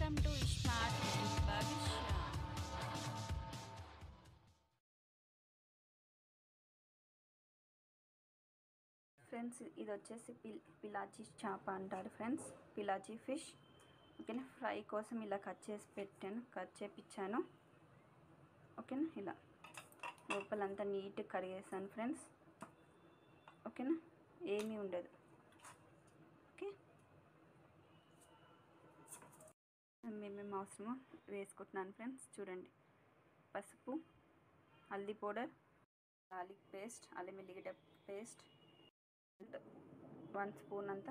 welcome to smart Bhavishya friends ఇది వచ్చేసి పిల్ పిలాచి చేప అంటారు ఫ్రెండ్స్ పిలాచి ఫిష్ ఓకేనా ఫ్రై కోసం ఇలా కట్ చేసి పెట్టాను కట్ చేపించాను ఓకేనా ఇలా లోపలంతా నీట్గా కడిగేసాను ఫ్రెండ్స్ ఓకేనా ఏమీ ఉండదు ఓకే మేమేం అవసరమో వేసుకుంటున్నాను ఫ్రెండ్స్ చూడండి పసుపు హల్దీ పౌడర్ గార్లిక్ పేస్ట్ అల్లం ఎల్లిగడ్డ పేస్ట్ వన్ స్పూన్ అంతా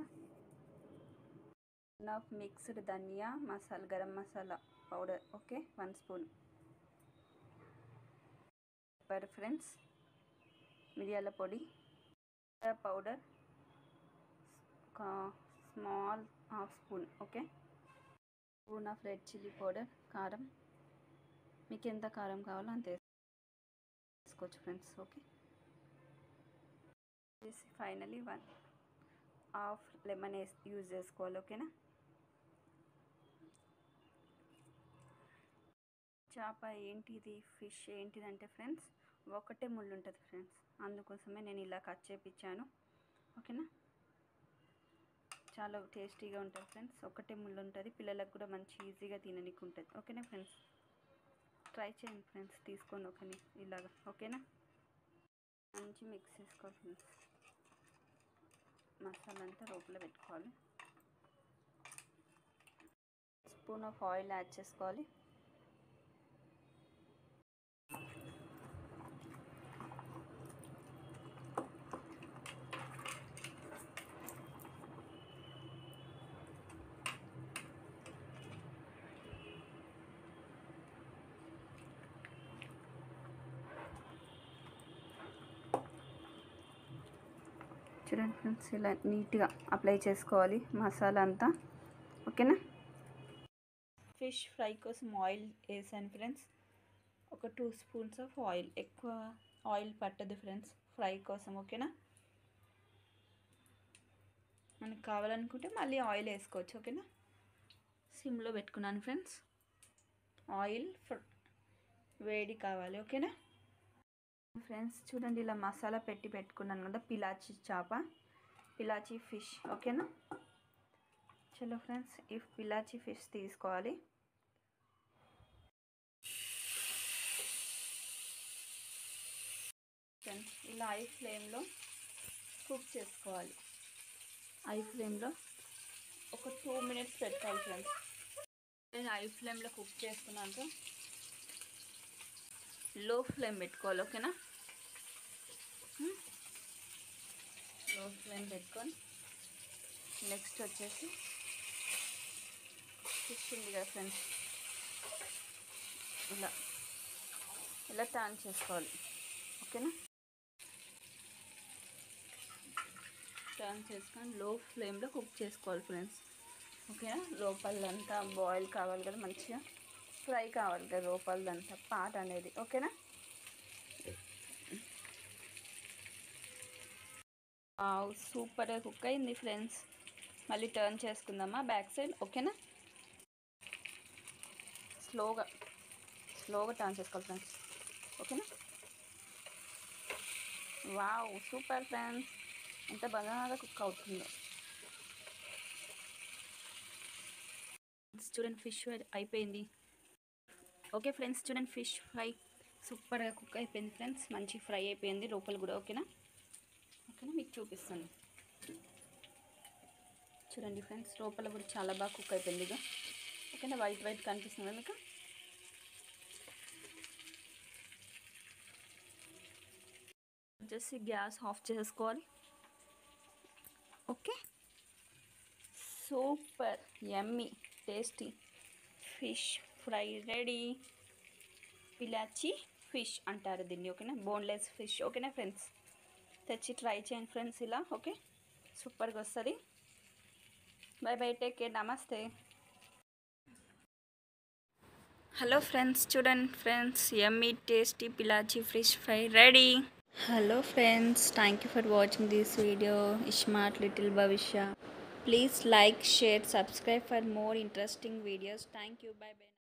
ఆఫ్ మిక్స్డ్ ధనియా masala garam masala powder okay one spoon pepper friends మిరియాల పొడి పౌడర్ ఒక small half spoon okay spoon of red chilli powder కారం మీకు ఎంత కారం కావాలో అంత వేసుకోవచ్చు ఫ్రెండ్స్ ఓకే చేసి ఫైనలీ వన్ హాఫ్ లెమన్ వేసి యూజ్ చేసుకోవాలి ఓకేనా చేప ఏంటిది ఫిష్ ఏంటిది అంటే ఫ్రెండ్స్ ఒకటే ముళ్ళు ఉంటుంది ఫ్రెండ్స్ అందుకోసమే నేను ఇలా కట్ చేపించాను ఓకేనా చాలా టేస్టీగా ఉంటుంది ఫ్రెండ్స్ ఒకటే ముళ్ళు ఉంటుంది పిల్లలకు కూడా మంచి ఈజీగా తిననీకి ఉంటుంది ఓకేనా ఫ్రెండ్స్ ట్రై చేయండి ఫ్రెండ్స్ తీసుకొని ఒకని ఇలాగా ఓకేనా మంచి మిక్స్ చేసుకోవాలి ఫ్రెండ్స్ మసాలా అంతా లోపల పెట్టుకోవాలి స్పూన్ ఆఫ్ ఆయిల్ యాడ్ చేసుకోవాలి చూడండి ఫ్రెండ్స్ ఇలా నీట్గా అప్లై చేసుకోవాలి మసాలా అంతా ఓకేనా ఫిష్ ఫ్రై కోసం ఆయిల్ వేసాను ఫ్రెండ్స్ ఒక టూ స్పూన్స్ ఆఫ్ ఆయిల్ ఎక్కువ ఆయిల్ పట్టదు ఫ్రెండ్స్ ఫ్రై కోసం ఓకేనా మనకు కావాలనుకుంటే మళ్ళీ ఆయిల్ వేసుకోవచ్చు ఓకేనా సిమ్లో పెట్టుకున్నాను ఫ్రెండ్స్ ఆయిల్ వేడి కావాలి ఓకేనా ఫ్రెండ్స్ చూడండి ఇలా మసాలా పెట్టి పెట్టుకున్నాను కదా పిలాచి చేప పిలాచి ఫిష్ ఓకేనా చలో ఫ్రెండ్స్ ఈ పిలాచి ఫిష్ తీసుకోవాలి ఫ్రెండ్స్ ఇలా ఐ ఫ్లేమ్లో కుక్ చేసుకోవాలి ఐ ఫ్లేమ్లో ఒక టూ మినిట్స్ పెట్టాలి ఫ్రెండ్స్ నేను ఐ ఫ్లేమ్లో కుక్ చేసుకున్నాక లో ఫ్లేమ్ పెట్టుకోవాలి ఓకేనా లో ఫ్లేమ్ పెట్టుకొని నెక్స్ట్ వచ్చేసి ఫిష్ ఉంది కదా ఫ్రెండ్స్ ఇలా ఇలా టర్న్ చేసుకోవాలి ఓకేనా టర్న్ చేసుకొని లో ఫ్లేమ్లో కుక్ చేసుకోవాలి ఫ్రెండ్స్ ఓకేనా లోపలంతా బాయిల్ కావాలి కదా మంచిగా ఫ్రై కావాలి కదా లోపలదంతా పాట్ అనేది ఓకేనా సూపర్గా కుక్ అయింది ఫ్రెండ్స్ మళ్ళీ టర్న్ చేసుకుందామా బ్యాక్ సైడ్ ఓకేనా స్లోగా స్లోగా టర్న్ చేసుకోవాలి ఫ్రెండ్స్ ఓకేనా వావ్ సూపర్ ఫ్రెండ్స్ ఎంత బాగా కుక్ అవుతుందో చూడండి ఫిష్ అయిపోయింది ఓకే ఫ్రెండ్స్ చూడండి ఫిష్ ఫ్రై సూపర్గా కుక్ అయిపోయింది ఫ్రెండ్స్ మంచి ఫ్రై అయిపోయింది లోపల కూడా ఓకేనా ఓకేనా మీకు చూపిస్తాను చూడండి ఫ్రెండ్స్ లోపల కూడా చాలా బాగా కుక్ అయిపోయింది ఇక ఓకేనా వైట్ వైట్ కనిపిస్తుంది మీకు వచ్చేసి గ్యాస్ ఆఫ్ చేసుకోవాలి okay super yummy tasty fish fry ready పిలాచి ఫిష్ అంటారు దీన్ని ఓకేనా బోన్లెస్ ఫిష్ ఓకేనా ఫ్రెండ్స్ తెచ్చి ట్రై చేయండి ఫ్రెండ్స్ ఇలా ఓకే సూపర్గా వస్తుంది బై బై టేక్ కేర్ నమస్తే హలో ఫ్రెండ్స్ చూడండి ఫ్రెండ్స్ యమ్మీ టేస్టీ పిలాచి fish fry ready hello friends thank you for watching this video smart little Bhavishya please like share subscribe for more interesting videos thank you bye by